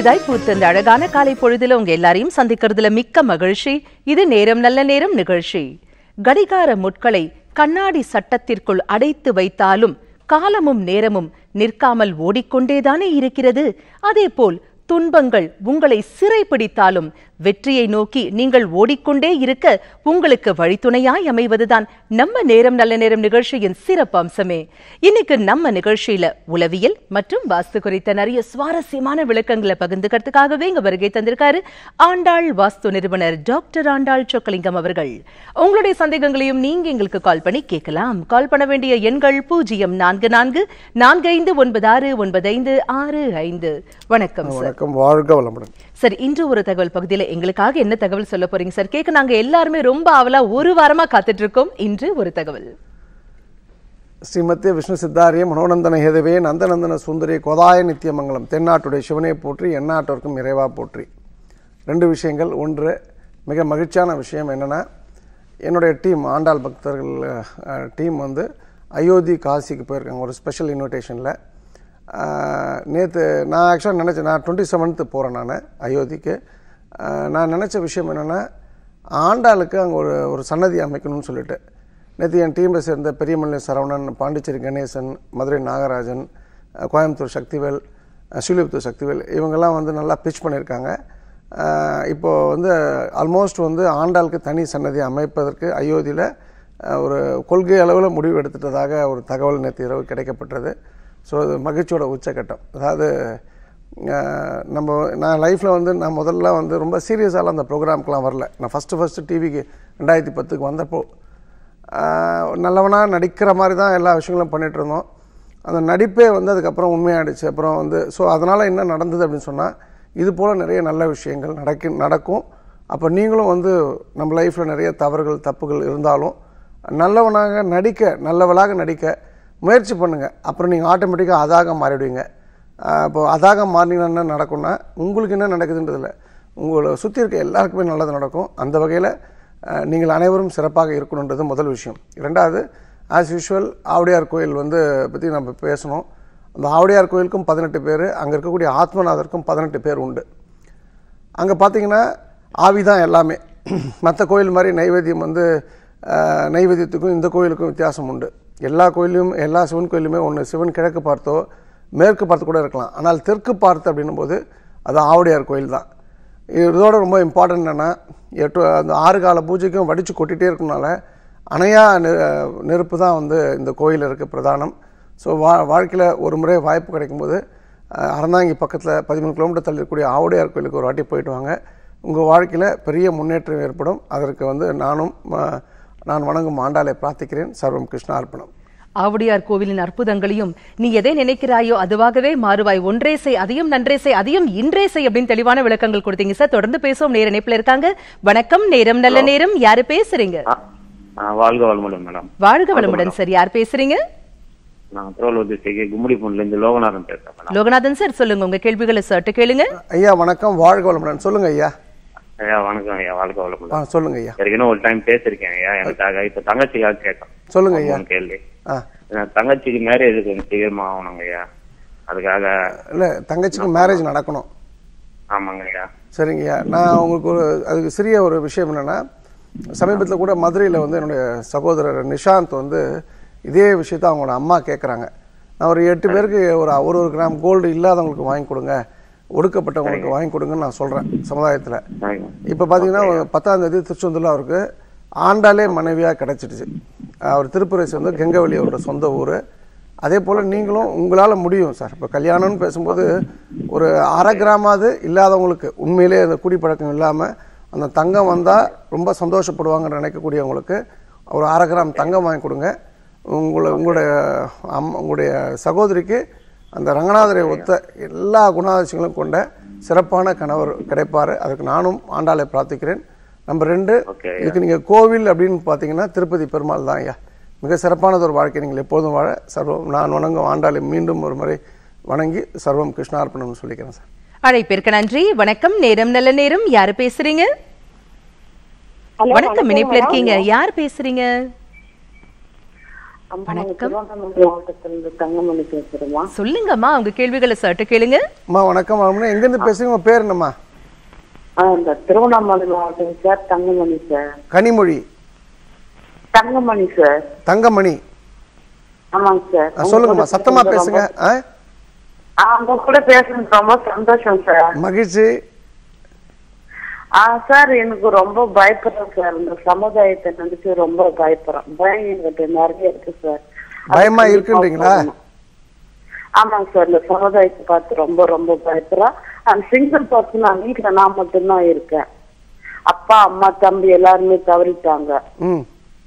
புதிதாய் பூத்த இந்த அழகான காலை பொழுதுல உங்க எல்லாரையும் சந்திக்கிறதுல மிக்க மகிழ்ச்சி இது நேரம் நல்ல நேரம் நிகழ்ச்சி கடிகார முட்களை கண்ணாடி சட்டத்திற்குள் அடைத்து வைத்தாலும் காலமும் நேரமும் நிற்காமல் ஓடிக்கொண்டேதானே இருக்கிறது அதேபோல் துன்பங்கள் உங்களை சிறைப்பிடித்தாலும் வெற்றியை நோக்கி நீங்கள் ஓடிக்கொண்டே இருக்க உங்களுக்கு வழித்துணையாய் அமைவதுதான் நம்ம நேரம் நல்ல நேரம் நிகழ்ச்சியின் சிறப்பு அம்சமே இன்னைக்கு நம்ம நிகழ்ச்சியில உளவியல் மற்றும் வாஸ்து குறித்த நிறைய சுவாரஸ்யமான விளக்கங்களை பகிர்ந்துக்கிறதுக்காகவே இங்க வருகை தந்திருக்காரு ஆண்டாள் வாஸ்து நிறுவனர் டாக்டர் ஆண்டாள் சொக்கலிங்கம் அவர்கள் உங்களுடைய சந்தேகங்களையும் நீங்க எங்களுக்கு கால் பண்ணி கேட்கலாம் கால் பண்ண வேண்டிய எண்கள் பூஜ்ஜியம் நான்கு நான்கு நான்கு ஐந்து ஒன்பது ஆறு ஒன்பது ஐந்து ஆறு ஐந்து வணக்கம் சார் வணக்கம் வாழ்க வளமுடன் சார் இன்று ஒரு தகவல் பகுதியில எங்களுக்காக என்ன தகவல் சொல்ல போறீங்க சார் கேட்க நாங்க எல்லாருமே ரொம்ப ஆவலா ஒரு வாரமா காத்துட்டு இருக்கோம் இன்று ஒரு தகவல் ஸ்ரீமத்தே விஷ்ணு சித்தாரிய மனோநந்தன ஹேதவே நந்தநந்தன சுந்தரி கோதாய நித்தியமங்கலம் தென்னாட்டுடைய சிவனை போற்றி எந்நாட்டோருக்கும் இறைவா போற்றி ரெண்டு விஷயங்கள் ஒன்று மிக மகிழ்ச்சியான விஷயம் என்னென்னா என்னுடைய டீம் ஆண்டாள் பக்தர்கள் டீம் வந்து அயோத்தி காசிக்கு போயிருக்காங்க ஒரு ஸ்பெஷல் இன்விடேஷனில் நேற்று நான் ஆக்சுவலாக நினச்சேன் நான் டுவெண்ட்டி செவன்த்து போகிறேன் நான் அயோத்திக்கு ஆஹ் நான் நினச்ச விஷயம் என்னென்னா ஆண்டாளுக்கு அங்கே ஒரு ஒரு சன்னதி அமைக்கணும்னு சொல்லிட்டு நேற்று என் டீமில் சேர்ந்த பெரியமல்லி சரவணன் பாண்டிச்சேரி கணேசன் மதுரை நாகராஜன் அஹ் கோயம்புத்தூர் சக்திவேல் அஹ் ஸ்ரீலிபுத்தூர் சக்திவேல் இவங்கெல்லாம் வந்து நல்லா பிச் பண்ணியிருக்காங்க ஆஹ் இப்போ வந்து ஆல்மோஸ்ட் வந்து ஆண்டாளுக்கு தனி சன்னதி அமைப்பதற்கு அயோத்தியில் அஹ் ஒரு கொள்கை அளவில் முடிவு எடுத்துட்டதாக ஒரு தகவல் நேற்று இரவு கிடைக்கப்பட்டது ஸோ அது மகிழ்ச்சியோட உச்சக்கட்டம் அதாவது அஹ் நம்ம நான் லைஃப்பில் வந்து நான் முதல்ல வந்து ரொம்ப சீரியஸாலாம் அந்த ப்ரோக்ராம்க்கெலாம் வரல நான் ஃபஸ்ட்டு ஃபஸ்ட்டு டிவிக்கு ரெண்டாயிரத்தி பத்துக்கு வந்தப்போ ஆஹ் நல்லவனாக நடிக்கிற மாதிரி தான் எல்லா விஷயங்களும் பண்ணிட்டு இருந்தோம் அந்த நடிப்பே வந்து அதுக்கப்புறம் உண்மையாயிடுச்சு அப்புறம் வந்து ஸோ அதனால் என்ன நடந்தது அப்படின்னு சொன்னால் இது போல் நிறைய நல்ல விஷயங்கள் நடக்க நடக்கும் அப்போ நீங்களும் வந்து நம்ம லைஃப்பில் நிறைய தவறுகள் தப்புகள் இருந்தாலும் நல்லவனாக நடிக்க நல்லவளாக நடிக்க முயற்சி பண்ணுங்கள் அப்புறம் நீங்கள் ஆட்டோமேட்டிக்காக அதாக மாறிடுவீங்க ஆஹ் இப்போ அதாக மாறினீங்கன்னா என்ன நடக்கும்னா உங்களுக்கு என்ன நடக்குதுன்றதில்ல உங்களை சுற்றி இருக்க எல்லாருக்குமே நல்லது நடக்கும் அந்த வகையில் அஹ், நீங்கள் அனைவரும் சிறப்பாக இருக்கணுன்றது முதல் விஷயம் ரெண்டாவது ஆஸ் யூஷுவல் ஆவுடையார் கோயில் வந்து பற்றி நம்ம பேசணும் அந்த ஆவுடையார் கோயிலுக்கும் பதினெட்டு பேர் அங்கே இருக்கக்கூடிய ஆத்மநாதருக்கும் பதினெட்டு பேர் உண்டு அங்கே பார்த்தீங்கன்னா ஆவி தான் எல்லாமே மற்ற கோயில் மாதிரி நைவேத்தியம் வந்து அஹ், நைவேத்தியத்துக்கும் இந்த கோயிலுக்கும் வித்தியாசம் உண்டு எல்லா கோயிலும் எல்லா சிவன் கோயிலுமே ஒன்று சிவன் கிழக்கு பார்த்தோ மேற்கு பார்த்து கூட இருக்கலாம் ஆனால் தெற்கு பார்த்து அப்படின்னும் போது அது ஆவுடையார் கோயில் தான் இதோட ரொம்ப இம்பார்ட்டன்ட் என்னென்னா எட்டு அந்த ஆறு கால பூஜைக்கும் வடித்து கொட்டிகிட்டே இருக்கனால அணையா நெ- நெருப்பு தான் வந்து இந்த கோயில் இருக்க பிரதானம் ஸோ வா வாழ்க்கையில் ஒரு முறை வாய்ப்பு கிடைக்கும்போது அஹ், அறந்தாங்கி பக்கத்தில் பதிமூணு கிலோமீட்டர் தள்ளி இருக்கக்கூடிய ஆவுடையார் கோயிலுக்கு ஒரு வாட்டி போயிட்டு வாங்க உங்கள் வாழ்க்கையில் பெரிய முன்னேற்றம் ஏற்படும் அதற்கு வந்து நானும் அஹ், நான் வணங்கும் ஆண்டாளை பிரார்த்திக்கிறேன் சர்வம் கிருஷ்ண அர்ப்பணம் ஆவுடையார் கோவிலின் அற்புதங்களையும் நீ எதை நினைக்கிறாயோ அதுவாகவே மாறுவாய் ஒன்றே செய் அதையும் நன்றே செய் அதையும் இன்றே செய் அப்படின்னு தெளிவான விளக்கங்கள் கொடுத்தீங்க சார் தொடர்ந்து பேசுவோம் நேர இணைப்புல இருக்காங்க வணக்கம் நேரம் நல்ல நேரம் யாரு பேசுறீங்க ஆ, ஆ, வாழ்க வளமுடன் மேடம் வாழ்க வளமுடன் சார் யார் பேசுறீங்க நான் திருவள்ளூர் டிஸ்ட்ரிக்ட் கும்மிடிப்பூண்ல இருந்து லோகநாதன் பேசுறேன் மேடம் லோகநாதன் சார் சொல்லுங்க உங்க கேள்விகளை சர்ட்டு கேளுங்க ஐயா வணக்கம் வாழ்க வளமுடன் சொல்லுங்க ஐயா ஐயா வணக்கம் ஐயா வாழ்க ஆ வளமுடன் சொல்லுங்க ஐயா ஏற்கனவே ஒரு டைம் பேசிருக்கேன் ஐயா எனக்காக இப்ப தங்கச்சிக்காக கேட்கணும் சொல்லுங்க ஐயா மூணு கேள்வி ஆ என் தங்கச்சிக்கு மேரேஜ் கொஞ்சம் சீக்கிரமா ஆகணுங்க ஐயா அதுக்காக இல்லை தங்கச்சிக்கு மேரேஜ் நடக்கணும் ஆமாங்க ஐயா சரிங்கய்யா நான் உங்களுக்கு ஒரு அதுக்கு சிறிய ஒரு விஷயம் என்னென்னா சமீபத்தில் கூட மதுரையில் வந்து என்னுடைய சகோதரர் நிஷாந்த் வந்து இதே விஷயத்த அவங்களோட அம்மா கேட்குறாங்க நான் ஒரு எட்டு பேருக்கு ஒரு ஒரு ஒரு கிராம் கோல்டு இல்லாதவங்களுக்கு வாங்கி கொடுங்க ஒடுக்கப்பட்டவங்களுக்கு வாங்கி கொடுங்கன்னு நான் சொல்கிறேன் சமுதாயத்தில் சரிங்க. இப்போ பார்த்தீங்கன்னா ஒரு பத்தாம் தேதி திருச்செந்தூரில் அவருக்கு ஆண்டாளே மனைவியாக கிடச்சிடுச்சு அவர் திருப்புரை சேர்ந்து கெங்கவெளி அவரோட சொந்த ஊர் அதே போல் நீங்களும் உங்களால் முடியும் சார் இப்போ கல்யாணம்னு பேசும்போது ஒரு அரை கிராமாவது இல்லாதவங்களுக்கு உண்மையிலே அந்த குடிப்பழக்கம் இல்லாமல் அந்த தங்கம் வந்தால் ரொம்ப சந்தோஷப்படுவாங்கன்னு நினைக்கக்கூடியவங்களுக்கு ஒரு அரை கிராம் தங்கம் வாங்கி கொடுங்க உங்களை உங்களுடைய அம் உங்களுடைய சகோதரிக்கு அந்த ரங்கநாதரை ஒத்த எல்லா குணாதிசயங்களும் கொண்ட சிறப்பான கணவர் கிடைப்பார் அதுக்கு நானும் ஆண்டாளை பிரார்த்திக்கிறேன் நம்பர் ரெண்டு Okay. இதுக்கு நீங்கள் கோவில் அப்படின்னு பார்த்தீங்கன்னா திருப்பதி பெருமாள் தான் ஐயா மிக சிறப்பானது ஒரு வாழ்க்கை நீங்கள் எப்போதும் வாழ சர்வம் நான் வணங்கும் ஆண்டாளை மீண்டும் ஒரு முறை வணங்கி சர்வம் கிருஷ்ணார்ப்பணம்னு சொல்லிக்கிறேன் சார் அழைப்பிற்கு நன்றி வணக்கம் நேரம் நல்ல நேரம் யாரு பேசுறீங்க ஹலோ வணக்கம் இணைப்புல இருக்கீங்க யார் பேசுறீங்க அம்மா வணக்கம். திருவண்ணாமலை மாவட்டத்திலிருந்து தங்கமணி பேசுறேம்மா சொல்லுங்கம்மா உங்க கேள்விகளை சட்டு கேளுங்க அம்மா வணக்கம் வணக்கம் எங்கேருந்து பேசுறீங்க உங்கள் பேர் என்னம்மா ஆ, இந்த திருவண்ணாமலை மாவட்டம் sir Thangamani sir Kanimozhi Thangamani sir Thangamani ஆமாங்க சார் ஆ, சொல்லுங்கம்மா சத்தமா பேசுங்க ஆ ஆ, உங்க கூட பேசுறது ரொம்ப சந்தோஷம் சார் மகிழ்ச்சி ஆ சார் எனக்கு ரொம்ப பயப்படுறேன் சார் இந்த சமுதாயத்தை நினைச்சு ரொம்ப பயப்படுறேன் பயம் எனக்கு நிறைய இருக்கு சார் பயமா அது இருக்குன்றீங்களா? கண்டிப்பா ஆமாங்க சார் இந்த சமுதாயத்தை பார்த்து ரொம்ப ரொம்ப பயப்படுறேன் அந்த சிங்கிள் பர்சன் நான் வீட்டுல நான் மட்டும்தான் இருக்கேன் அப்பா அம்மா தம்பி எல்லாருமே தவறிட்டாங்க ம்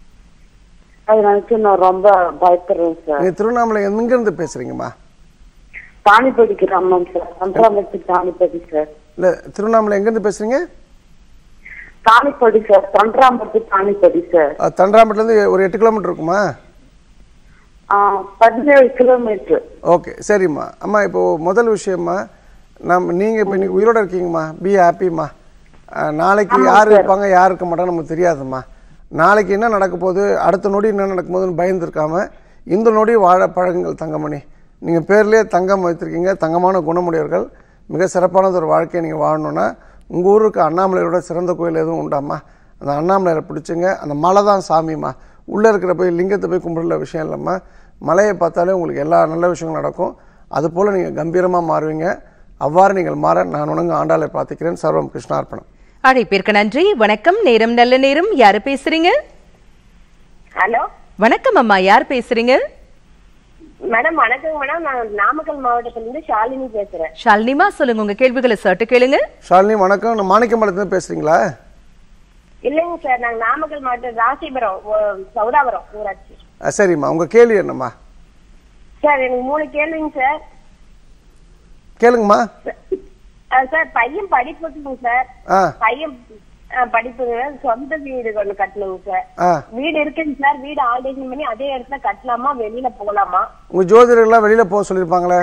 அதை நினைச்சு நான் ரொம்ப பயப்படுறேன் சார் நீங்கள் திருவண்ணாமலை எங்கேருந்து பேசுகிறீங்கம்மா தானிப்படி கிராமம் சார் சந்திராமத்தி தானிப்படி சார் இல்லை திருவண்ணாமலை எங்கேருந்து பேசுகிறீங்க தானிப்படி சார் சந்திராமத்தி தானிப்படி சார் தண்டராம்பட்டிலேருந்து ஒரு எட்டு கிலோமீட்டர் இருக்குமா ஆ, பதினேழு கிலோமீட்டர் ஓகே சரிம்மா அம்மா இப்போ முதல் விஷயம்மா நம்ம நீங்கள் இப்போ இன்னைக்கு உயிரோட இருக்கீங்கம்மா பி ஹாப்பிம்மா நாளைக்கு யார் இருப்பாங்க யார் இருக்க மாட்டாங்க நமக்கு தெரியாதும்மா நாளைக்கு என்ன நடக்க போகுது அடுத்த நொடி என்ன நடக்கும் போதுன்னு பயந்துருக்காம இந்த நொடி வாழ பழகுங்கள் தங்கமணி நீங்கள் பேர்லேயே தங்கம் வைத்திருக்கீங்க தங்கமான குணமுடையவர்கள் மிக சிறப்பானது ஒரு வாழ்க்கையை நீங்கள் வாழணும்னா உங்கள் ஊருக்கு அண்ணாமலையோட சிறந்த கோயில் எதுவும் உண்டாம்மா அந்த அண்ணாமலையை பிடிச்சுங்க அந்த மலை தான் சாமிம்மா உள்ளே இருக்கிற போய் லிங்கத்தை போய் கும்பிடல விஷயம் இல்லைம்மா மலையை பார்த்தாலே உங்களுக்கு எல்லா நல்ல விஷயங்களும் நடக்கும் அதுபோல் நீங்கள் கம்பீரமாக மாறுவீங்க அவ்வாறு நீங்கள் மாற நான் உணங்க ஆண்டாளை பிரார்த்திக்கிறேன் சர்வம் கிருஷ்ணார்ப்பணம் அழைப்பிற்கு நன்றி வணக்கம் நேரம் நல்ல நேரம் யாரு பேசுறீங்க ஹலோ வணக்கம் அம்மா யார் பேசுறீங்க மேடம் வணக்கம் மேடம் நான் நாமக்கல் மாவட்டத்துல இருந்து ஷாலினி பேசுறேன் ஷாலினிமா சொல்லுங்க உங்க கேள்விகளை சட்டு கேளுங்க ஷாலினி வணக்கம் நான் மாணிக்கமலத்துலேருந்து பேசுகிறீங்களா இல்லைங்க சார் நாங்க நாமக்கல் மாவட்டம் ராசிபுரம் ஓ- சௌதாபுரம் ஊராட்சி அஹ் சரிம்மா உங்கள் கேள்வி என்னம்மா சார் எனக்கு மூணு கேள்விங்க சார் கேளுங்கம்மா அஹ் சார் பையன் படிப்புக்குங்க சார் ஆ பையன் அஹ், படிப்புங்க சொந்த வீடு ஒண்ணு கட்டணுங்க சார் ஆ வீடு இருக்குங்க சார் வீடு ஆல்டேஷன் பண்ணி அதே இடத்துல கட்டலாமா வெளியில போகலாமா உங்கள் ஜோதிடர்கள்லாம் வெளியில் போக சொல்லியிருப்பாங்களே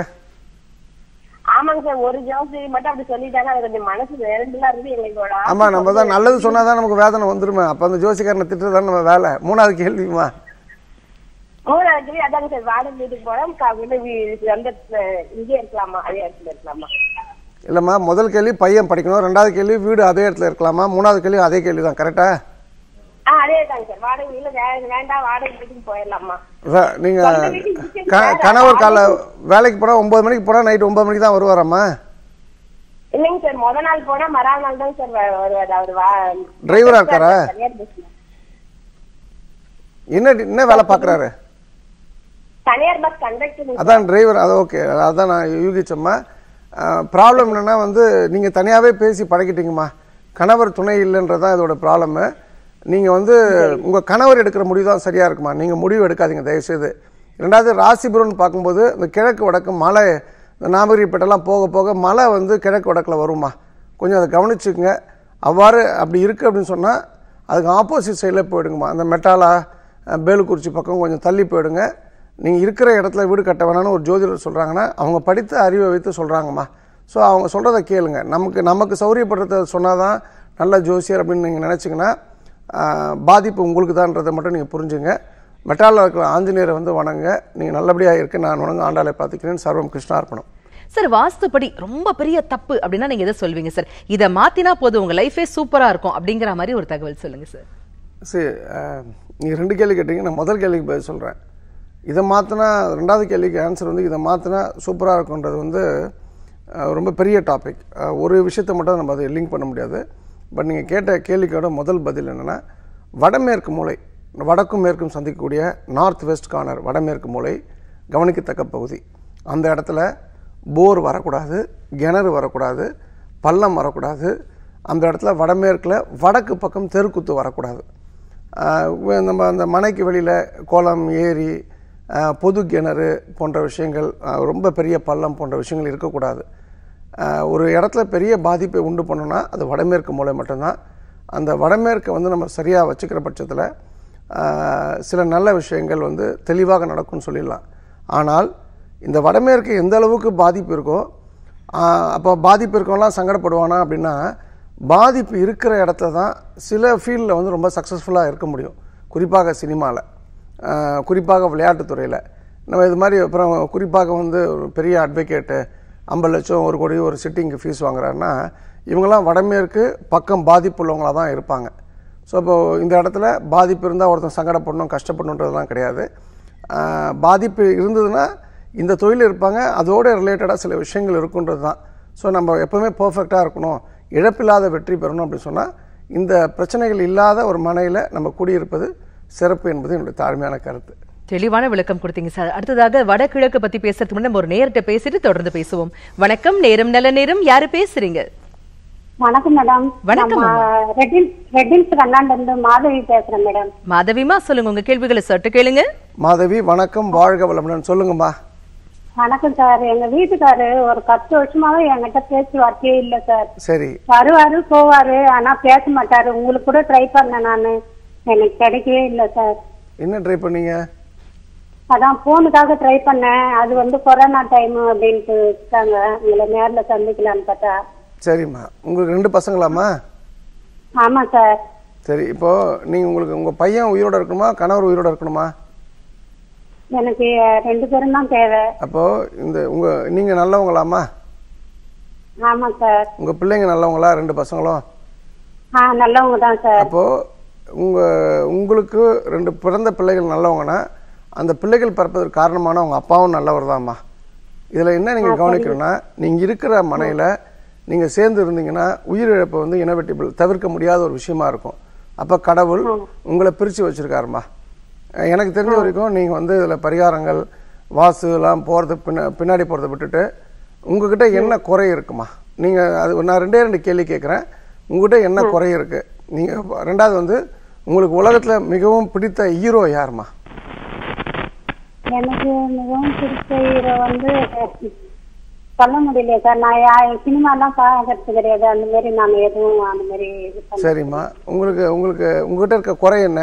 ஆமாங்க சார் ஒரு ஜோசி மட்டும் அப்படி சொல்லிட்டாங்க அது கொஞ்சம் மனசு வேறண்டுலாம் இருந்து எங்களோட ஆமாம் நம்ம தான் நல்லது சொன்னால் தான் நமக்கு வேதனை வந்துருமே அப்போ அந்த ஜோசிக்காரனை திட்டுறது தான் நம்ம வேலை மூணாவது கேள்விம்மா மூணாவது கேள்வி அதாங்க சார் வாடகை வீட்டுக்கு போறோம் காலையில வீ- அந்த அஹ், இங்கே இருக்கலாமா அதே இடத்துல இருக்கலாமா இல்லைம்மா முதல் கேள்வி பையன் படிக்கணும் ரெண்டாவது கேள்வி வீடு அதே இடத்துல இருக்கலாமா மூணாவது கேள்வி அதே கேள்வி தான் கரெக்டா ஆ அதே தாங்க சார் வாடகை வீட்டுல வே- வேண்டாம் வாடகை வீட்டுக்கு போயிடலாமா வே- நீங்க க- கணவர் காலை வேலைக்கு போனால் ஒன்பது மணிக்கு போனால் நைட் ஒன்பது மணிக்கு தான் வருவாராம்மா இல்லைங்க சார் முத நாள் போனா மறாவது நாள் தான் சார் வ- வருவாரு அவர் வா டிரைவரா இருக்காரா? தனியார் பஸ்ல என்ன என்ன வேலை பார்க்குறாரு தனியார் பஸ் கண்டக்டர் அதான் டிரைவர் அது ஓகே அதான் நான் யூகிச்சம்மா ப்ராப்ளம் என்னன்னா வந்து நீங்கள் தனியாகவே பேசி பழகிட்டீங்கம்மா கணவர் துணை இல்லைன்றதான் இதோட ப்ராப்ளமு நீங்கள் வந்து உங்கள் கணவர் எடுக்கிற முடிவு தான் சரியாக இருக்குமா நீங்கள் முடிவு எடுக்காதீங்க தயவுசெய்து ரெண்டாவது ராசிபுரம்னு பார்க்கும்போது இந்த கிழக்கு வடக்கு மலை இந்த நாமகிரிப்பேட்டெல்லாம் போக போக மலை வந்து கிழக்கு வடக்கில் வருமா கொஞ்சம் அதை கவனிச்சுக்குங்க அவ்வாறு அப்படி இருக்குது அப்படின்னு சொன்னால் அதுக்கு ஆப்போசிட் சைடில் போயிடுங்கம்மா அந்த மெட்டாலா அஹ், பேலுக்குறிச்சி பக்கம் கொஞ்சம் தள்ளி போயிடுங்க நீங்கள் இருக்கிற இடத்துல வீடு கட்ட வேணாம்னு ஒரு ஜோதிடர் சொல்கிறாங்கன்னா அவங்க படித்த அறிவை வைத்து சொல்கிறாங்கம்மா ஸோ அவங்க சொல்கிறத கேளுங்க நமக்கு நமக்கு சௌரியப்படுறத சொன்னால் தான் நல்ல ஜோசியர் அப்படின்னு நீங்கள் நினச்சிங்கன்னா பாதிப்பு உங்களுக்கு தான்றதை மட்டும் நீங்கள் புரிஞ்சுங்க மெட்டாலில் இருக்கிற ஆஞ்சநேயரை வந்து வணங்க நீங்கள் நல்லபடியாக இருக்க நான் வணங்க ஆண்டாளை பார்த்துக்கிறேன் சர்வம் கிருஷ்ணார்ப்பணம் சார் வாஸ்துப்படி ரொம்ப பெரிய தப்பு அப்படின்னா நீங்க எதை சொல்வீங்க சார் இதை மாத்தினா போதும் உங்க லைஃபே சூப்பரா இருக்கும் அப்படிங்கிற மாதிரி ஒரு தகவல் சொல்லுங்க சார் சரி நீங்கள் ரெண்டு கேள்வி கேட்டீங்க நான் முதல் கேள்விக்கு பதில் சொல்கிறேன் இதை மாற்றினா ரெண்டாவது கேள்விக்கு ஆன்சர் வந்து இதை மாற்றினா சூப்பராக இருக்குன்றது வந்து அஹ், ரொம்ப பெரிய டாபிக் ஒரு விஷயத்தை மட்டும் நம்ம அதை லிங்க் பண்ண முடியாது பட் நீங்கள் கேட்ட கேள்விக்கோட முதல் பதில் என்னென்னா வடமேற்கு மூலை வடக்கும் மேற்கும் சந்திக்கக்கூடிய நார்த் வெஸ்ட் கார்னர் வடமேற்கு மூலை கவனிக்கத்தக்க பகுதி அந்த இடத்துல போர் வரக்கூடாது கிணறு வரக்கூடாது பள்ளம் வரக்கூடாது அந்த இடத்துல வடமேற்கில் வடக்கு பக்கம் தெருக்குத்து வரக்கூடாது ஆஹ் வே- நம்ம அந்த மனைக்கு வெளியில் குளம் ஏரி ஆஹ் பொது கிணறு போன்ற விஷயங்கள் ஆஹ் ரொம்ப பெரிய பள்ளம் போன்ற விஷயங்கள் இருக்கக்கூடாது ஆஹ் ஒரு இடத்துல பெரிய பாதிப்பை உண்டு பண்ணோன்னா அது வடமேற்கு மூலை மட்டும்தான் அந்த வடமேற்கை வந்து நம்ம சரியாக வச்சுக்கிற பட்சத்தில் ஆஹ் சில நல்ல விஷயங்கள் வந்து தெளிவாக நடக்கும்னு சொல்லிடலாம் ஆனால் இந்த வடமேற்கு எந்த அளவுக்கு பாதிப்பு இருக்கோ ஆஹ் அப்போ பாதிப்பு இருக்கவங்களாம் சங்கடப்படுவானா அப்படின்னா பாதிப்பு இருக்கிற இடத்துல தான் சில ஃபீல்டில் வந்து ரொம்ப சக்ஸஸ்ஃபுல்லாக இருக்க முடியும் குறிப்பாக சினிமாவில் ஆஹ், குறிப்பாக விளையாட்டுத்துறையில் நம்ம இது மாதிரி அப்புறம் குறிப்பாக வந்து ஒரு பெரிய அட்வொகேட்டு ஐம்பது லட்சம் ஒரு கோடி ஒரு சிட்டிங்க்கு ஃபீஸ் வாங்குறாருன்னா இவங்கெல்லாம் வடமேற்கு பக்கம் பாதிப்பு உள்ளவங்களாக தான் இருப்பாங்க ஸோ இப்போ இந்த இடத்துல பாதிப்பு இருந்தால் ஒருத்தன் சங்கடப்படணும் கஷ்டப்படணுன்றதுலாம் கிடையாது ஆஹ், பாதிப்பு இருந்ததுன்னா இந்த தொழில் இருப்பாங்க அதோட ரிலேட்டடாக சில விஷயங்கள் இருக்குன்றது தான் ஸோ நம்ம எப்போவுமே பர்ஃபெக்டாக இருக்கணும் இழப்பில்லாத வெற்றி பெறணும் அப்படின்னு சொன்னால் இந்த பிரச்சனைகள் இல்லாத ஒரு மனையில் நம்ம குடியிருப்பது சிறப்பு என்பது என்னுடைய தாழ்மையான கருத்து தெளிவான விளக்கம் கொடுத்தீங்க சார் அடுத்ததாக வடகிழக்கு பத்தி பேசுறதுக்கு முன்னாடி நம்ம ஒரு நேர்கிட்ட பேசிட்டு தொடர்ந்து பேசுவோம் வணக்கம் நேரம் நல்ல நேரம் யாரு பேசுறீங்க வணக்கம் மேடம் வணக்கம் நம்ம ரெட்டில் ரெட்டில்ஸ் கண்ணாண்ட இருந்து மாதவி பேசுறேன் மேடம் மாதவிமா சொல்லுங்க உங்க கேள்விகளை சட்டு கேளுங்க மாதவி வணக்கம் வாழ்க வளமுடன் சொல்லுங்கம்மா வணக்கம் சார் எங்க வீட்டுக்காரு ஒரு பத்து வருஷமாவே என்கிட்ட பேச்சுவார்த்தையே இல்ல சார் சரி வருவாரு போவாரு ஆனா பேச மாட்டாரு உங்களுக்கு கூட ட்ரை பண்ணேன் நானு எனக்கு கிடைக்கவே இல்ல சார் என்ன ட்ரை பண்ணீங்க அதான் போனுக்காக ட்ரை பண்ணேன் அது வந்து கொரோனா டைம் அப்படின்ட்டு வச்சுட்டாங்க உங்களை நேர்ல சந்திக்கலாம்னு பார்த்தா சரிம்மா உங்களுக்கு ரெண்டு பசங்களாம்மா ஆமா சார் சரி இப்போ நீங்கள் உங்களுக்கு உங்கள் பையன் உயிரோட இருக்கணுமா கணவர் உயிரோட இருக்கணுமா எனக்கு ரெண்டு பேரும் தான் தேவை அப்போது இந்த உங்கள் நீங்கள் நல்லவங்களாம்மா ஆமா சார் உங்கள் பிள்ளைங்க நல்லவங்களா ரெண்டு பசங்களும் ஆ நல்லவங்க தான் சார் அப்போது உங்கள் உங்களுக்கு ரெண்டு பிறந்த பிள்ளைகள் நல்லவங்கன்னா அந்த பிள்ளைகள் பிறப்பதற்கு காரணமான உங்கள் அப்பாவும் நல்லவர் தான்மா இதில் என்ன நீங்கள் கவனிக்கணும்னா நீங்கள் இருக்கிற மனையில் நீங்கள் சேர்ந்து இருந்தீங்கன்னா உயிரிழப்பு வந்து இனவெட்டிபிள் தவிர்க்க முடியாத ஒரு விஷயமா இருக்கும் அப்போ கடவுள் உங்களை பிரித்து வச்சுருக்காருமா எனக்கு தெரிஞ்ச வரைக்கும் நீங்கள் வந்து இதில் பரிகாரங்கள் வாசு எல்லாம் போகிறது பின்ன பின்னாடி போகிறத விட்டுட்டு உங்ககிட்ட என்ன குறை இருக்குமா நீங்கள் அது நான் ரெண்டே ரெண்டு கேள்வி கேட்குறேன் உங்ககிட்ட என்ன குறை இருக்கு நீங்கள் ரெண்டாவது வந்து உங்களுக்கு உலகத்தில் மிகவும் பிடித்த ஹீரோ யாருமா எனக்கு மிகவும் பிடிச்ச ஹீரோ வந்து சொல்ல முடியல சார் நான் யா- சினிமாலாம் பார்க்கறது கிடையாது அந்த மாதிரி நான் எதுவும் அந்த மாதிரி இது பண்ண சரிம்மா உங்களுக்கு உங்களுக்கு உங்ககிட்ட இருக்க குறை என்ன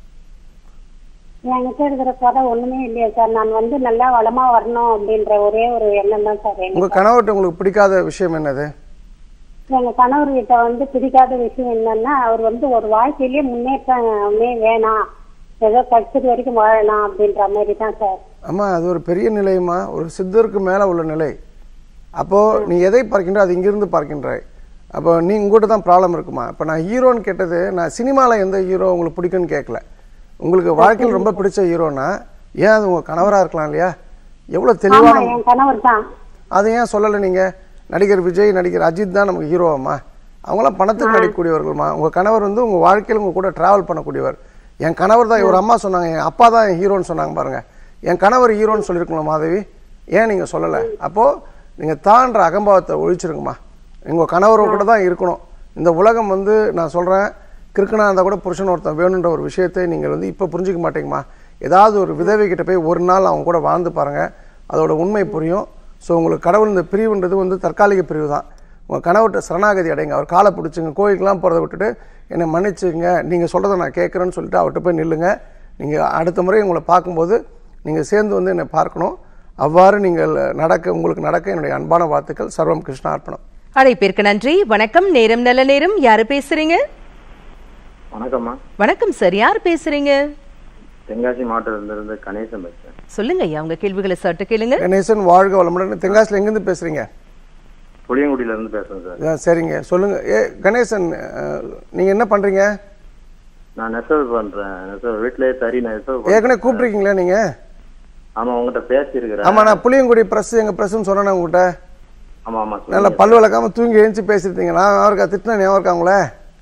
என்கிட்ட இருக்கிற குறை ஒண்ணுமே இல்லையா சார் நான் வந்து நல்லா வளமா வரணும் அப்படின்ற ஒரே ஒரு எண்ணம் தான் சார் எனக்கு உங்கள் கணவர்கிட்ட உங்களுக்கு பிடிக்காத விஷயம் என்னது எங்க கணவர் கிட்ட வந்து பிடிக்காத விஷயம் என்னன்னா அவர் வந்து ஒரு வாழ்க்கையிலேயே முன்னேற்றமே வேணாம் ஏதோ கடைசி வரைக்கும் வாழலாம் அப்படின்ற மாதிரி தான் சார் அம்மா அது ஒரு பெரிய நிலையுமா ஒரு சித்தருக்கு மேலே உள்ள நிலை அப்போது நீ எதை பார்க்கின்ற அது இங்கிருந்து பார்க்கின்றாய் அப்போ நீ உங்கள்கிட்ட தான் ப்ராப்ளம் இருக்குமா இப்போ நான் ஹீரோன்னு கேட்டது நான் சினிமாவில் எந்த ஹீரோ உங்களுக்கு பிடிக்கும்னு கேட்கல உங்களுக்கு வாழ்க்கையில் ரொம்ப பிடிச்ச ஹீரோனா ஏன் அது உங்கள் கணவராக இருக்கலாம் இல்லையா எவ்வளோ ஆமா தெளிவான என் கணவர் தான் அதை ஏன் சொல்லலை நீங்கள் நடிகர் விஜய் நடிகர் அஜித் தான் நமக்கு ஹீரோவாம்மா அவங்களாம் பணத்துக்கு நடிக்கக்கூடியவர்கள்மா உங்கள் கணவர் வந்து உங்கள் வாழ்க்கையில் உங்கள் கூட ட்ராவல் பண்ணக்கூடியவர் என் கணவர் தான் இவர் அம்மா சொன்னாங்க என் அப்பா தான் என் ஹீரோன்னு சொன்னாங்க பாருங்க என் கணவர் ஹீரோன்னு சொல்லியிருக்கணும் மாதவி ஏன் நீங்கள் சொல்லலை அப்போது நீங்கள் தான்ற அகம்பாவத்தை ஒழிச்சிருங்கம்மா உங்கள் கணவர் கூட தான் இருக்கணும் இந்த உலகம் வந்து நான் சொல்கிறேன் கிறுக்கனா இருந்தால் கூட புருஷன் ஒருத்தன் வேணுன்ற ஒரு விஷயத்தை நீங்கள் வந்து இப்போ புரிஞ்சிக்க மாட்டீங்கம்மா ஏதாவது ஒரு விதவை கிட்ட போய் ஒரு நாள் அவங்க கூட வாழ்ந்து பாருங்கள் அதோட உண்மை புரியும் ஸோ உங்களுக்கு கடவுள் இந்த பிரிவுன்றது வந்து தற்காலிக பிரிவு தான் உங்கள் கணவர்கிட்ட சரணாகதி அடைங்க அவர் காலை பிடிச்சிங்க கோயிலுக்கெல்லாம் போகிறத விட்டுட்டு என்னை மன்னிச்சுங்க நீங்கள் சொல்கிறத நான் கேட்குறேன்னு சொல்லிட்டு அவர்கிட்ட போய் நில்லுங்க நீங்கள் அடுத்த முறை உங்களை பார்க்கும்போது நீங்கள் சேர்ந்து வந்து என்னை பார்க்கணும் அவ்வாறு நீங்கள் நடக்க உங்களுக்கு நடக்க என்னுடைய அன்பான வாழ்த்துக்கள் சர்வம் கிருஷ்ணா அர்ப்பணம் அழைப்பிற்கு நன்றி வணக்கம் நேரம் நல்ல நேரம் யாரு பேசுறீங்க வணக்கம்மா வணக்கம் சார் யார் பேசுறீங்க தென்காசி மாவட்டத்துல இருந்து கணேசன் பேசுறேன் சொல்லுங்க ஐயா உங்க கேள்விகளை சட்டு கேளுங்க கணேசன் வாழ்க வளமுடன் தென்காசியில் எங்கேருந்து பேசுகிறீங்க புளியங்குடியில இருந்து பேசுறேன் சார் சரிங்க சொல்லுங்கள் ஏ கணேசன் நீங்கள் என்ன பண்ணுறீங்க நான் நெசவு பண்றேன் நெசவு வீட்லயே தறி நெசவு பண்றேன். ஏற்கனவே கூப்பிட்ருக்கீங்களா நீங்கள் ஆமா உங்ககிட்ட பேசியிருக்கிறேன் ஆமாம் நான் புளியங்குடி ப்ரெஸ் எங்கள் ப்ரெஸ்ஸுன்னு சொன்னேன் உங்கள்கிட்ட ஆமா ஆமா நல்லா சொல்லுங்க. பல் விளக்காம தூங்கி எழுந்துச்சு பேசிருந்தீங்க நான் அவருக்கு திட்டின ஞாபகம் இருக்கா உங்கள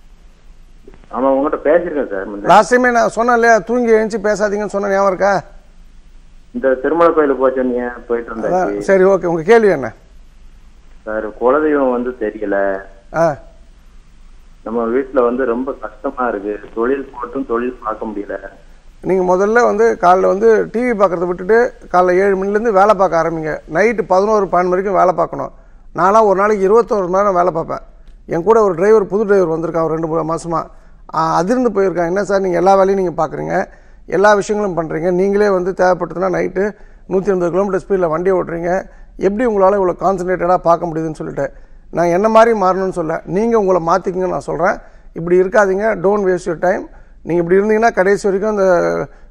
ஆமா உங்ககிட்ட பேசியிருக்கேன் சார் முன்ன. லாஸ்ட் டைமே நான் சொன்னேன் இல்லையா தூங்கி எழுந்துச்சு பேசாதீங்கன்னு சொன்ன ஞாபகம் இருக்கா இந்த திருமலை கோயிலுக்கு போய் சொன்னீங்க போயிட்டு அதான் வந்தாச்சு சரி ஓகே உங்க கேள்வி என்ன சார் குலதெய்வம் வந்து தெரியல ஆ நம்ம வீட்டுல வந்து ரொம்ப கஷ்டமா இருக்கு தொழில் போட்டும் தொழில் பார்க்க முடியல நீங்க முதல்ல வந்து காலைல வந்து டிவி பார்க்கறத விட்டுட்டு காலைல ஏழு மணிலேருந்து வேலை பார்க்க ஆரம்பிங்க நைட்டு பதினோரு பன்னெண்டு வரைக்கும் வேலை பார்க்கணும் நான்லாம் ஒரு நாளைக்கு இருபத்தோரு மணி நேரம் வேலை பார்ப்பேன் என் கூட ஒரு டிரைவர் புது டிரைவர் வந்திருக்கான் ஒரு ரெண்டு மூணு மாசமா ஆ, அதிர்ந்து போயிருக்கான் என்ன சார் நீங்கள் எல்லா வேலையும் நீங்கள் பார்க்குறீங்க எல்லா விஷயங்களும் பண்ணுறீங்க நீங்களே வந்து தேவைப்பட்டதுன்னா நைட்டு நூற்றி ஐம்பது கிலோமீட்டர் ஸ்பீடில் வண்டியை ஓட்டுறீங்க எப்படி உங்களால் இவ்வளோ கான்சன்ட்ரேட்டடாக பார்க்க முடியுதுன்னு சொல்லிட்டு நான் என்ன மாதிரி மாறணும்னு சொல்ல நீங்கள் உங்களை மாற்றிக்கங்கன்னு நான் சொல்கிறேன் இப்படி இருக்காதீங்க டோன்ட் வேஸ்ட் யூர் டைம் நீங்கள் இப்படி இருந்தீங்கன்னா கடைசி வரைக்கும் இந்த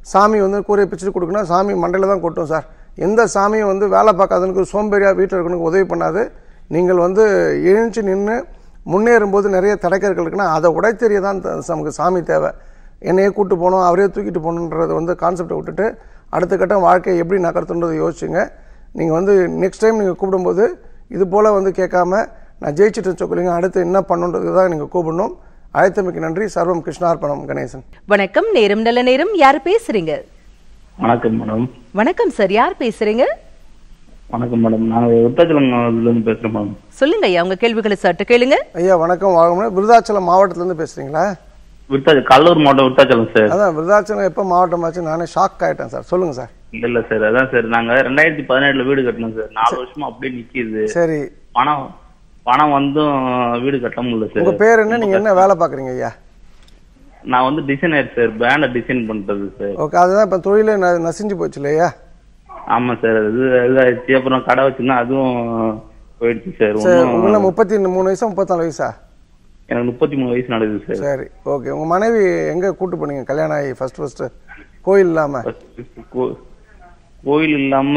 சாமி வந்து கூரையை பிச்சுட்டு கொடுக்கணும் சாமி மண்டையில் தான் கொட்டும் சார் எந்த சாமியும் வந்து வேலை பார்க்காதவனுக்கு சோம்பேறியாக வீட்டில் இருக்கணுக்கு உதவி பண்ணாது நீங்கள் வந்து எழுந்து நின்று முன்னேறும்போது நிறைய தடைக்கற்கள் இருக்குன்னா அதை உடைத்தெறிய தான் த- நமக்கு சாமி தேவை என்னையே கூட்டு போகணும் அவரே தூக்கிட்டு போகணுன்றத வந்து கான்செப்டை விட்டுட்டு அடுத்த கட்டம் வாழ்க்கையை எப்படி நகர்த்துன்றதை யோசிச்சுங்க நீங்கள் வந்து நெக்ஸ்ட் டைம் நீங்கள் கூப்பிடும்போது இது போல் வந்து கேட்காம நான் ஜெயிச்சிட்டு சொல்லுங்க அடுத்து என்ன பண்ணுன்றது தான் நீங்கள் கூப்பிடணும் அழைத்தமைக்கு நன்றி சர்வம் கிருஷ்ணார்ப்பணம் கணேசன் வணக்கம் நேரம் நல்ல நேரம் யார் பேசுறீங்க வணக்கம் மேடம் வணக்கம் சார் யார் பேசுறீங்க வணக்கம் மேடம் நான் விருத்தாச்சலம்லேருந்து பேசுகிறேன் மேடம் சொல்லுங்க ஐயா உங்க கேள்விகளை சட்டு கேளுங்க ஐயா வணக்கம் வாழ்க்கை விருதாச்சலம் மாவட்டத்துலேருந்து பேசுகிறீங்களா விருத்தாச்சலம் கடலூர் மாவட்டம் விருத்தாச்சலம் சார் அதான் விருதாச்சலம் எப்போ மாவட்டமாச்சு நானே ஷாக் ஆகிட்டேன் சார் சொல்லுங்கள் சார் இல்ல இல்ல சார் அதான் சார் நாங்க ரெண்டாயிரத்தி பதினேழுல வீடு கட்டணும் சார் நாலு வருஷமா அப்படியே நிக்கிது சரி பணம் பணம் வந்தும் வீடு கட்ட முடியல உங்கள் சார் பேர் என்ன நீங்கள் என்ன வேலை பார்க்குறீங்க ஐயா நான் வந்து டிசைனர் சார் பேண்டை டிசைன் பண்றது சார் ஓகே அதுதான் இப்போ தொழிலே ந நசிஞ்சு போச்சு இல்லையா ஆமா சார் இது இதாச்சு அப்புறம் கடை வச்சிருந்தா அதுவும் போயிடுச்சு சார் சரி ஒன்றும் உங்களுக்கு முப்பத்தி மூணு வயசா முப்பத்தாலு வயசா எனக்கு முப்பத்தி மூணு வயசு நடக்குது சார் சரி ஓகே உங்கள் மனைவி எங்கே கூட்டு போனீங்க கல்யாணம் ஆகி ஃபர்ஸ்ட் ஃபர்ஸ்ட்டு கோயில் இல்லாமல் கோ- கோயில் இல்லாம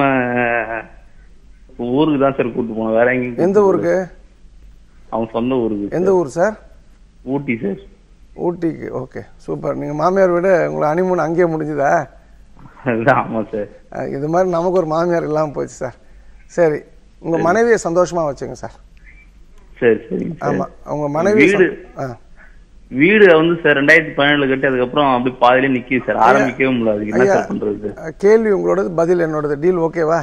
ஊருக்கு தான் சார் கூட்டு போனோம் வேற எங்கேயும் எந்த ஊருக்கு அவன் சொந்த ஊருக்கு எந்த ஊர் சார் ஊட்டி சார் ஊட்டிக்கு ஓகே சூப்பர் நீங்கள் மாமியார் விட உங்களை அனிமூன் அங்கேயே முடிஞ்சுதா அதுதான் ஆமா சார் அஹ் இது மாதிரி நமக்கு ஒரு மாமியார் இல்லாமல் போச்சு சார் சரி உங்கள் மனைவியை சந்தோஷமாக வச்சுங்க சார் சரி சரிங்க சார் ஆமாம் உங்கள் மனைவி வீடு ஆ வீடு வந்து சார் ரெண்டாயிரத்தி பதினேழுல கட்டி அதுக்கப்புறம் அப்படி பாதியிலே நிக்குது சார் ஆரம்பிக்கவே முடியல அதுக்கு என்ன ஐயா சார் பண்றது அஹ் கேள்வி உங்களோடது பதில் என்னோடது டீல் ஓகேவா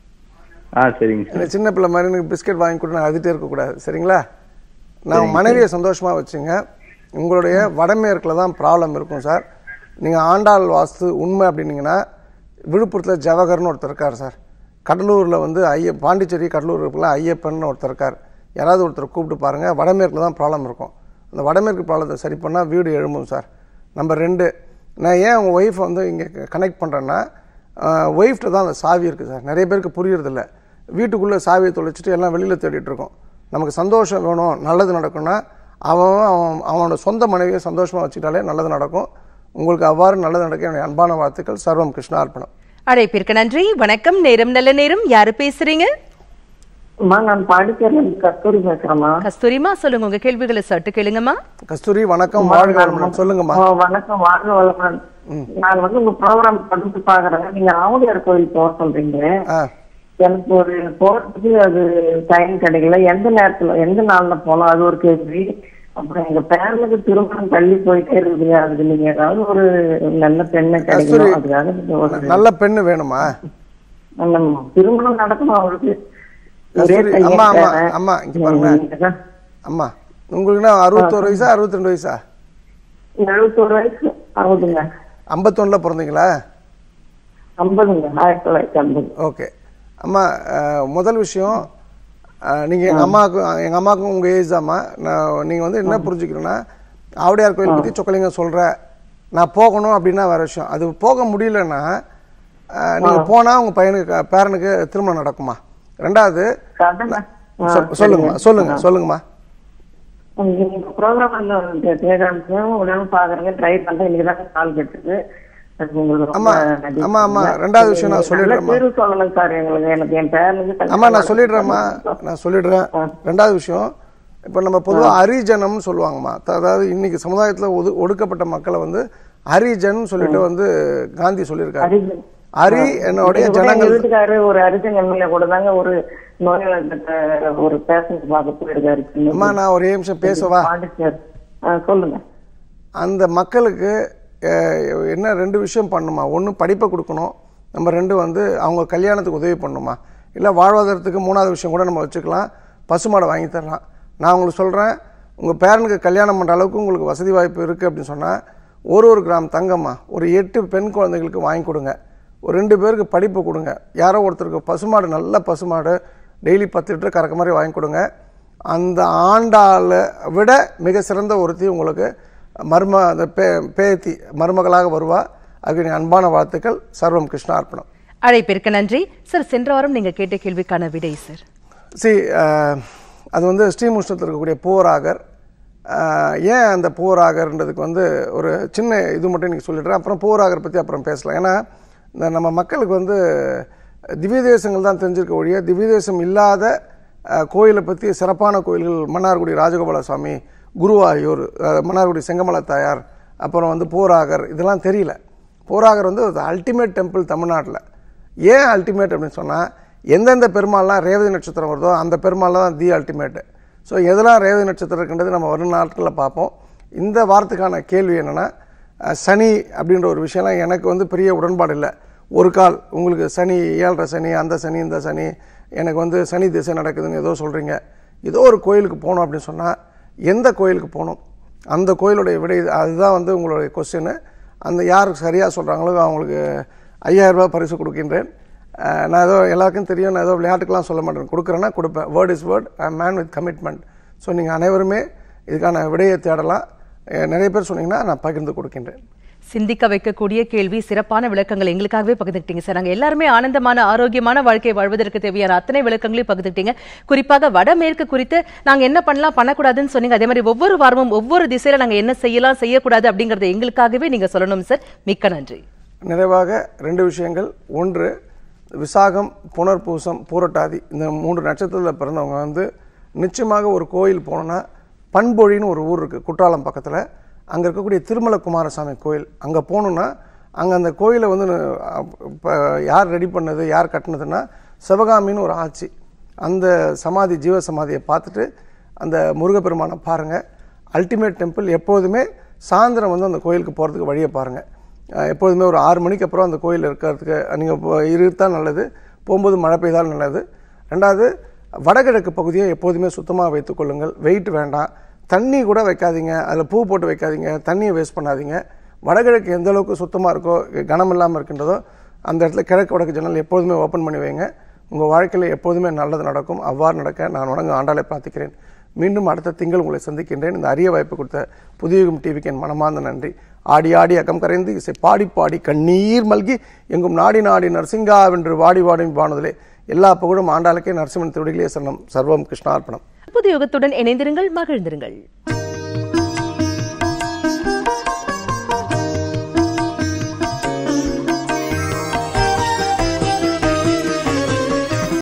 ஆ சரிங்க சார் இந்த சின்ன பிள்ளை மாதிரி எனக்கு பிஸ்கட் வாங்கி கொடுத்து நான் அழுதுட்டே இருக்கக்கூடாது சரிங்களா நான் மனைவியை சந்தோஷமாக வச்சுங்க உங்களுடைய வடமேற்கில் தான் ப்ராப்ளம் இருக்கும் சார் நீங்கள் ஆண்டாள் வாஸ்து உண்மை அப்படின்னீங்கன்னா விழுப்புரத்தில் ஜவஹர்னு ஒருத்தர் இருக்கார் சார் கடலூரில் வந்து ஐய பாண்டிச்சேரி கடலூர் இருக்குல்ல ஐயப்பன் ஒருத்தர் இருக்கார் யாராவது ஒருத்தர் கூப்பிட்டு பாருங்கள் வடமேற்கில் தான் ப்ராப்ளம் இருக்கும் அந்த வடமேற்கு ப்ராப்ளத்தை சரி பண்ணால் வீடு எழும்பும் சார் நம்பர் ரெண்டு நான் ஏன் உங்கள் ஒய்ஃபை வந்து இங்கே கனெக்ட் பண்ணுறேன்னா ஒய்ஃப்ட்ட தான் அந்த சாவி இருக்குது சார் நிறைய பேருக்கு புரியறதில்ல வீட்டுக்குள்ளே சாவியை தொலைச்சிட்டு எல்லாம் வெளியில் தேடிட்டு இருக்கோம் நமக்கு சந்தோஷம் வேணும் நல்லது நடக்கும்னா அவன் அவன் அவனோட சொந்த மனைவியை சந்தோஷமாக வச்சுக்கிட்டாலே நல்லது நடக்கும் உங்களுக்கு அவ்வாறு நல்லது நடக்க என்னுடைய அன்பான வாழ்த்துக்கள் சர்வம் கிருஷ்ணார்ப்பணம் அழைப்பிற்கு நன்றி வணக்கம் நேரம் நல்ல நேரம் யாரு பேசுறீங்க அம்மா நான் பாண்டிச்சேரியில இருந்து கஸ்தூரி பேசுறேம்மா கஸ்தூரிமா சொல்லுங்க உங்க கேள்விகளை சட்டு கேளுங்கம்மா கஸ்தூரி வணக்கம் வாழ்க வளமுடன். சொல்லுங்கம்மா ஓ, வணக்கம் வாழ்க வளமுடன் நான் வந்து உங்க ப்ரோக்ராம் படிச்சு பாக்குறேன் நீங்க ஆவுடையார் கோயில் போக சொல்றீங்க ஆ எனக்கு ஒரு போறதுக்கு அது டைம் கிடைக்கல எந்த நேரத்துல எந்த நாள்ல போகலாம் அது ஒரு கேள்வி அப்புறம் எங்க பேரனுக்கு திருமணம் தள்ளி போயிட்டே இருக்குது அதுக்கு நீங்க ஏதாவது ஒரு நல்ல பெண்ணை கஸ்தூரி கிடைக்கணும் அதுக்காக நீங்க ஒரு நல்ல பெண்ணு வேணுமா நல்ல திருமணம் நடக்கணும் அவருக்கு ஒரே கஸ்தூரி பையன் அம்மா அம்மா பேரன். அம்மா இங்க பாருங்க நீங்க தான் அம்மா உங்களுக்குன்னா அறுபத்தோரு வயசா அறுபத்தி ரெண்டு வயசா எழுபத்தோரு வயசு ஆகுதுங்க ஐம்பத்தொன்னுல பிறந்தீங்களா ஐம்பதுங்க ஆயிரத்தி தொள்ளாயிரத்தி ஐம்பது ஓகே அம்மா அஹ், முதல் விஷயம் அஹ், நீங்க எங்க அம்மாவுக்கும் எங்க அம்மாவுக்கும் உங்க ஏஜ் தாம்மா நான் நீங்க வந்து என்ன புரிஞ்சுக்கிறேன்னா ஆவுடையார் கோயில் பத்தி சொக்கலிங்க சொல்ற நான் போகணும் அப்படின்னா வேற விஷயம் அது போக முடியலன்னா அஹ், நீங்க போனா உங்க பையனுக்கு பேரனுக்கு திருமணம் நடக்குமா ரெண்டாவது கதை சொல்- சொல்லுங்கம்மா சொல்லுங்க சொல்லுங்கம்மா நீங்க ப்ரோக்ராம் கேட்கறேன் உடனே பாக்குறேங்க ட்ரை பண்றேன் இன்னைக்கு தான் கால் கட்டுது அதுக்கு உங்களுக்கு ரொம்ப அம்மா, நன்றி. அம்மா, அம்மா, ரெண்டாவது விஷயம் நான் நல்ல சொல்லிடுறேம்மா. தீர்வு சொல்லணும் சார் எங்களுக்கு எனக்கு என் பேரனுக்கு அம்மா நான் சொல்லிடுறேம்மா நான் சொல்லிடுறேன் ரெண்டாவது விஷயம் இப்போ நம்ம பொதுவாக ஹரிஜனம்னு சொல்லுவாங்கம்மா த- அதாவது இன்னைக்கு சமுதாயத்தில் ஒது ஒடுக்கப்பட்ட மக்களை வந்து ஹரிஜன் சொல்லிட்டு வந்து காந்தி சொல்லியிருக்காரு ஹரிஜன். ஹரி என்னுடைய இன்னைக்கு கூட எங்க ஜனங்கள் வீட்டுக்காரரு ஒரு அரிசன் எம்எல்ஏ கூட தாங்க ஒரு நோயாளிகிட்ட ஒரு பேஷண்ட் பார்க்க போயிருக்காரு அம்மா நான் ஒரே நிமிஷம் பேசவா பாண்டிச்சேரி ஆ, சொல்லுங்க அந்த மக்களுக்கு அஹ், என்ன ரெண்டு விஷயம் பண்ணுமா ஒன்று படிப்பை கொடுக்கணும் நம்ம ரெண்டு வந்து அவங்க கல்யாணத்துக்கு உதவி பண்ணணுமா இல்லை வாழ்வாதாரத்துக்கு மூணாவது விஷயம் கூட நம்ம வச்சுக்கலாம் பசுமாடை வாங்கி தரலாம் நான் உங்களுக்கு சொல்கிறேன் உங்கள் பேரனுக்கு கல்யாணம் பண்ணுற அளவுக்கு உங்களுக்கு வசதி வாய்ப்பு இருக்குது அப்படின்னு சொன்னால் ஒரு ஒரு கிராம் தங்கம்மா ஒரு எட்டு பெண் குழந்தைகளுக்கு வாங்கி கொடுங்க ஒரு ரெண்டு பேருக்கு படிப்பு கொடுங்க யாரோ ஒருத்தருக்கு பசுமாடு நல்ல பசுமாடு டெய்லி பத்து லிட்டர் கறக்க மாதிரி வாங்கி கொடுங்க அந்த ஆண்டாளை விட மிக சிறந்த ஒருத்தி உங்களுக்கு மர்ம அந்த பே பேத்தி மருமகளாக வருவா அதுக்கு என் அன்பான வாழ்த்துக்கள் சர்வம் கிருஷ்ணா அர்ப்பணம் அழைப்பிற்கு நன்றி சார் சென்ற வாரம் நீங்க கேட்ட கேள்விக்கான விடை சார் சி அது வந்து ஸ்ரீமுஷ்ணத்தில் இருக்கக்கூடிய பூவராகர் ஆஹ், ஏன் அந்த போராகர்ன்றதுக்கு வந்து ஒரு சின்ன இது மட்டும் நீங்கள் சொல்லிடுறேன் அப்புறம் போராகர் பற்றி அப்புறம் பேசலாம் ஏன்னா இந்த நம்ம மக்களுக்கு வந்து திவ்ய தேசங்கள் தான் தெரிஞ்சிருக்க ஒழிய திவ்ய தேசம் இல்லாத ஆஹ், கோயிலை பற்றி சிறப்பான கோயில்கள் மன்னார்குடி ராஜகோபால சுவாமி குருவாயூர் ஆஹ், மன்னார்குடி செங்கமல தாயார் அப்புறம் வந்து போராகர் இதெல்லாம் தெரியல போராகர் வந்து அல்டிமேட் டெம்பிள் தமிழ்நாட்டில் ஏன் அல்டிமேட் அப்படின்னு சொன்னால் எந்தெந்த பெருமாள்லாம் ரேவதி நட்சத்திரம் வருதோ அந்த பெருமாள் தான் தி அல்டிமேட்டு ஸோ எதெல்லாம் ரேவதி நட்சத்திரம் இருக்கின்றது நம்ம வரும் நாட்களில் பார்ப்போம் இந்த வாரத்துக்கான கேள்வி என்னென்னா சனி அப்படின்ற ஒரு விஷயம்லாம் எனக்கு வந்து பெரிய உடன்பாடு இல்லை ஒரு கால் உங்களுக்கு சனி ஏழரை சனி அந்த சனி இந்த சனி எனக்கு வந்து சனி திசை நடக்குதுன்னு ஏதோ சொல்கிறீங்க ஏதோ ஒரு கோயிலுக்கு போகணும் அப்படின்னு சொன்னால் எந்த கோயிலுக்கு போகணும் அந்த கோயிலுடைய விடை அதுதான் வந்து உங்களுடைய கொஸ்டின் அந்த யார் சரியாக சொல்கிறாங்களோ அவங்களுக்கு ஐயாயிரம் ரூபாய் பரிசு கொடுக்கின்றேன் அஹ் நான் ஏதோ எல்லாருக்கும் தெரியும் நான் ஏதோ விளையாட்டுக்கெல்லாம் சொல்ல மாட்டேன் கொடுக்குறேன்னா கொடுப்பேன் word is word I man with commitment so நீங்கள் அனைவருமே இதுக்கான விடையை தேடலாம் அஹ் நிறைய பேர் சொன்னீங்கன்னா நான் பகிர்ந்து கொடுக்கின்றேன் சிந்திக்க வைக்கக்கூடிய கேள்வி சிறப்பான விளக்கங்கள் எங்களுக்காகவே பகிர்ந்துக்கிட்டீங்க சார் நாங்க எல்லாருமே ஆனந்தமான ஆரோக்கியமான வாழ்க்கை வாழ்வதற்கு தேவையான அத்தனை விளக்கங்களையும் பகிர்ந்துக்கிட்டீங்க குறிப்பாக வடமேற்கு குறித்து நாங்க என்ன பண்ணலாம் பண்ணக்கூடாதுன்னு சொன்னீங்க அதே மாதிரி ஒவ்வொரு வாரமும் ஒவ்வொரு திசையில நாங்க என்ன செய்யலாம் செய்யக்கூடாது அப்படிங்கறத எங்களுக்காகவே நீங்க சொல்லணும் சார் மிக்க நன்றி நிறைவாக ரெண்டு விஷயங்கள் ஒன்று விசாகம் புனர்பூசம் பூரட்டாதி இந்த மூன்று நட்சத்திரத்தில் பிறந்தவங்க வந்து நிச்சயமாக ஒரு கோயில் போனோன்னா பண்பொழின்னு ஒரு ஊர் இருக்குது குற்றாலம் பக்கத்தில் அங்கே இருக்கக்கூடிய திருமல குமாரசாமி கோயில் அங்கே போகணுன்னா அங்கே அந்த கோயிலை வந்து இப்போ யார் ரெடி பண்ணது யார் கட்டினதுன்னா சிவகாமின்னு ஒரு ஆட்சி அந்த சமாதி ஜீவ சமாதியை பார்த்துட்டு அந்த முருகப்பெருமானை பாருங்கள் அல்டிமேட் டெம்பிள் எப்போதுமே சாயந்தரம் வந்து அந்த கோயிலுக்கு போகிறதுக்கு வழியை பாருங்கள் அஹ் எப்போதுமே ஒரு ஆறு மணிக்கு அப்புறம் அந்த கோயில் இருக்கிறதுக்கு நீங்கள் இருந்தால் நல்லது போகும்போது மழை பெய்தால் நல்லது ரெண்டாவது வடகிழக்கு பகுதியை எப்போதுமே சுத்தமாக வைத்துக்கொள்ளுங்கள் வெயிட் வேண்டாம் தண்ணி கூட வைக்காதீங்க அதில் பூ போட்டு வைக்காதீங்க தண்ணியை வேஸ்ட் பண்ணாதீங்க வடகிழக்கு எந்த அளவுக்கு சுத்தமாக இருக்கோ கனம் இல்லாமல் இருக்கின்றதோ அந்த இடத்துல கிழக்கு வடக்கு ஜன்னல் எப்போதுமே ஓப்பன் பண்ணி வைங்க உங்கள் வாழ்க்கையில் எப்போதுமே நல்லது நடக்கும் அவ்வாறு நடக்க நான் வணங்க ஆண்டாளை பிரார்த்திக்கிறேன் மீண்டும் அடுத்த திங்கள் உங்களை சந்திக்கின்றேன் இந்த அரிய வாய்ப்பு கொடுத்த புதியுகம் டிவிக்கு என் மனமார்ந்த நன்றி ஆடி ஆடி அகம் கரைந்து இசை பாடி பாடி கண்ணீர் மல்கி எங்கும் நாடி நாடி நரசிங்கா வென்று வாடி வாடி வானதிலே எல்லா புகழும் ஆண்டாளுக்கே நரசிம்மன் திருடிகளே சரணம் சர்வம் கிருஷ்ணார்ப்பணம் புது யுகத்துடன் இணைந்திருங்கள் மகிழ்ந்திருங்கள்